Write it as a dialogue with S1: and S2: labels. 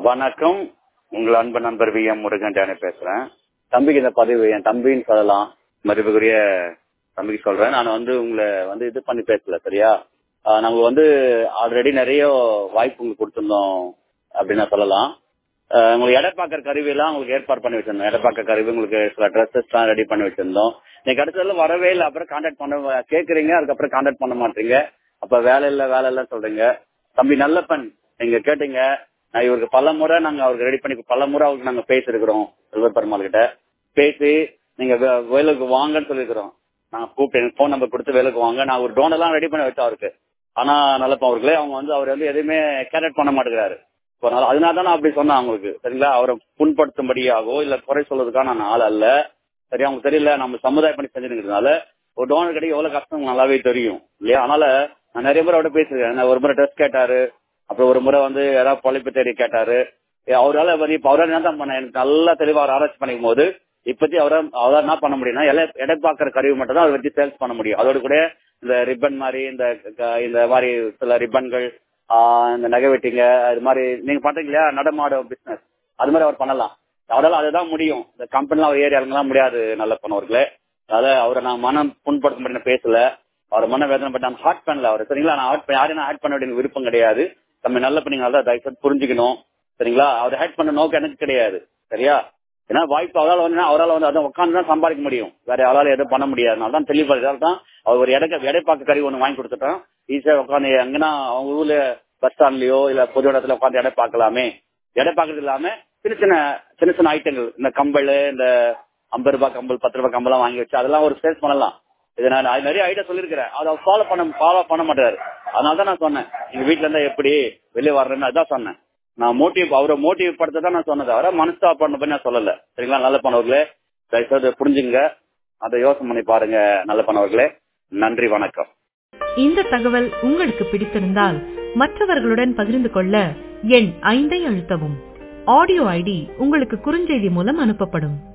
S1: வணக்கம் உங்கள் அன்பு நண்பர் வி எம் முருகன் டேனே பேசுறேன் தம்பிக்கு இந்த பதிவு என் தம்பின்னு சொல்லலாம் மதிப்புக்குரிய தம்பிக்கு சொல்றேன் நான் வந்து உங்களை வந்து இது பண்ணி பேசல சரியா ஆஹ் நாங்க வந்து ஆல்ரெடி நிறைய வாய்ப்பு உங்களுக்கு கொடுத்துருந்தோம் அப்படின்னு நான் சொல்லலாம் ஆஹ் உங்களுக்கு எடை பார்க்கற கருவி எல்லாம் உங்களுக்கு ஏற்பாடு பண்ணி வச்சிருந்தோம் எடை பார்க்க கருவி உங்களுக்கு சில ட்ரெஸ்ஸஸ் எல்லாம் ரெடி பண்ணி வச்சிருந்தோம் நீங்க அடுத்ததுல வரவே இல்லை அப்புறம் கான்டாக்ட் பண்ண கேக்குறீங்க அதுக்கப்புறம் கான்டாக்ட் பண்ண மாட்டீங்க அப்ப வேலை இல்ல வேலை இல்ல சொல்றீங்க தம்பி நல்லப்பன் நீங்க கேட்டீங்க நான் இவருக்கு பல முறை நாங்க அவருக்கு ரெடி பண்ணி பல முறை அவருக்கு நாங்க பேசிருக்கிறோம் செல்வர் பெருமாள் கிட்ட பேசி நீங்க வே- வேலுக்கு வாங்கன்னு சொல்லியிருக்கிறோம் நாங்க கூப்பிட்டு எனக்கு போன் நம்பர் கொடுத்து வேலுக்கு வாங்க நான் ஒரு டோன் எல்லாம் ரெடி பண்ணி வச்சேன் அவருக்கு ஆனா நல்லப்பா அவர்களே அவங்க வந்து அவர் வந்து எதுவுமே கேரட் பண்ண மாட்டேங்கிறாரு இப்போ அதனால அதனால தான் நான் அப்படி சொன்னேன் அவங்களுக்கு சரிங்களா அவரை புண்படுத்தும்படியாகவோ இல்ல குறை சொல்றதுக்கான நான் ஆள் அல்ல சரியா அவங்களுக்கு தெரியல நம்ம சமுதாய பணி செஞ்சுருக்கிறதுனால ஒரு டோனர் கிடைக்க எவ்வளவு கஷ்டம் உங்களுக்கு நல்லாவே தெரியும் இல்லையா அதனால நான் நிறைய முறை அவர்கிட்ட பேசிருக்கேன் நான் ஒரு முறை ட்ரெஸ் கேட்டாரு அப்புறம் ஒரு முறை வந்து ஏதாவது பொழைப்பு தேடி கேட்டாரு ஏ, அவரால வந்து இப்ப அவரால் என்ன தான் பண்ண எனக்கு நல்லா தெளிவா அவர் ஆராய்ச்சி பண்ணிக்கும் போது இப்பத்தி அவரை அவரால் என்ன பண்ண முடியும்னா எல்லாம் எடை பார்க்கற கருவி மட்டும் தான் அதை வச்சு சேல்ஸ் பண்ண முடியும் அதோட கூட இந்த ரிப்பன் மாதிரி இந்த க- இந்த மாதிரி சில ரிப்பன்கள் இந்த நகை வெட்டிங்க அது மாதிரி நீங்க பாத்தீங்க இல்லையா நடமாடும் பிசினஸ் அது மாதிரி அவர் பண்ணலாம் அவரால் அதுதான் முடியும் இந்த கம்பெனிலாம் அவர் ஏரியா இறங்கலாம் முடியாது நல்ல பண்ணவர்களே அதாவது அவரை நான் மனம் புண்படுத்த மட்டும் பேசல அவர் மன வேதனை பட்டு நான் ஹார்ட் பண்ணல அவர் சரிங்களா நான் ஹார்ட் யாரையும் நான் ஹேட் பண்ண வேண்டிய விருப்பம் கிடையாது நம்ம நல்ல பண்ணீங்க தான் தயவு செய்து புரிஞ்சுக்கணும் சரிங்களா அவர் ஹேட் பண்ண நோக்கம் எனக்கு கிடையாது சரியா ஏன்னா வாய்ப்பு அவரால் வந்து அவரால் வந்து அதை உட்காந்து தான் சம்பாதிக்க முடியும் வேற யாரால எதுவும் பண்ண முடியாது அதனால தான் தெளிவா இதால தான் அவர் ஒரு இடக்க எடைப்பாக்கு கருவி ஒன்று வாங்கி கொடுத்துட்டோம் ஈஸியா உட்காந்து எங்கன்னா அவங்க ஊர்ல பஸ் ஸ்டாண்ட்லயோ இல்ல பொது இடத்துல உட்காந்து எடை பார்க்கலாமே எடை பார்க்கறது இல்லாம சின்ன சின்ன சின்ன சின்ன ஐட்டங்கள் இந்த கம்பல் இந்த ஐம்பது ரூபாய் கம்பல் பத்து ரூபாய் கம்பெல்லாம் வாங்கி வச்சு அதெல்லாம் ஒரு சேல்ஸ் பண்ணலாம் இது நான் அது நிறைய ஐடியா சொல்லியிருக்கிறேன் அதை ஃபாலோ பண்ண ஃபாலோ பண்ண மாட்டாரு அதனால தான் நான் சொன்னேன் எங்க வீட்ல இருந்தா எப்படி வெளியே வர்றேன்னு அதான் சொன்னேன் நான் மோட்டிவ் அவரை மோட்டிவ் படுத்த தான் நான் சொன்னது அவரை மனசா பண்ண பண்ணி நான் சொல்லல சரிங்களா நல்ல பண்ணவர்களே தயவுசெய்து புரிஞ்சுங்க அதை யோசனை பண்ணி பாருங்க நல்ல பண்ணவர்களே நன்றி வணக்கம்
S2: இந்த தகவல் உங்களுக்கு பிடித்திருந்தால் மற்றவர்களுடன் பகிர்ந்து கொள்ள எண் ஐந்தை அழுத்தவும் ஆடியோ ஐடி உங்களுக்கு குறுஞ்செய்தி மூலம் அனுப்பப்படும்